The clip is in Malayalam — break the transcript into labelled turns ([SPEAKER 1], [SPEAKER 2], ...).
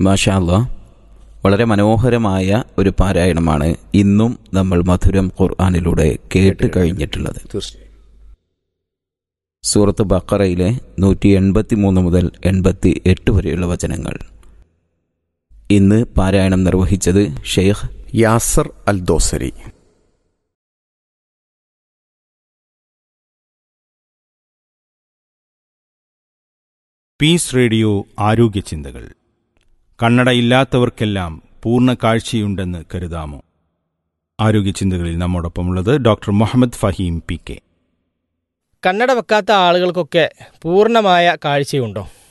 [SPEAKER 1] മാഷാ അല്ലാ വളരെ മനോഹരമായ ഒരു പാരായണമാണ് ഇന്നും നമ്മൾ മധുരം ഖുർആാനിലൂടെ കേട്ട് കഴിഞ്ഞിട്ടുള്ളത്
[SPEAKER 2] തീർച്ചയായും
[SPEAKER 1] സൂറത്ത് ബക്കറയിലെ നൂറ്റി എൺപത്തി മൂന്ന് മുതൽ എൺപത്തി എട്ട് വരെയുള്ള വചനങ്ങൾ ഇന്ന് പാരായണം നിർവഹിച്ചത് Sheikh
[SPEAKER 2] Yasser Al Dosari
[SPEAKER 3] peace radio ആരോഗ്യ ചിന്തകൾ കണ്ണടയില്ലാത്തവർക്കെല്ലാം പൂർണ്ണ കാഴ്ചയുണ്ടെന്ന് കരുതാമോ ആരോഗ്യ ചിന്തകളിൽ നമ്മോടൊപ്പമുള്ളത് doctor Muhammad Faheem P K
[SPEAKER 4] കണ്ണട വെക്കാത്ത ആളുകൾക്കൊക്കെ പൂർണ്ണമായ കാഴ്ചയുണ്ടോ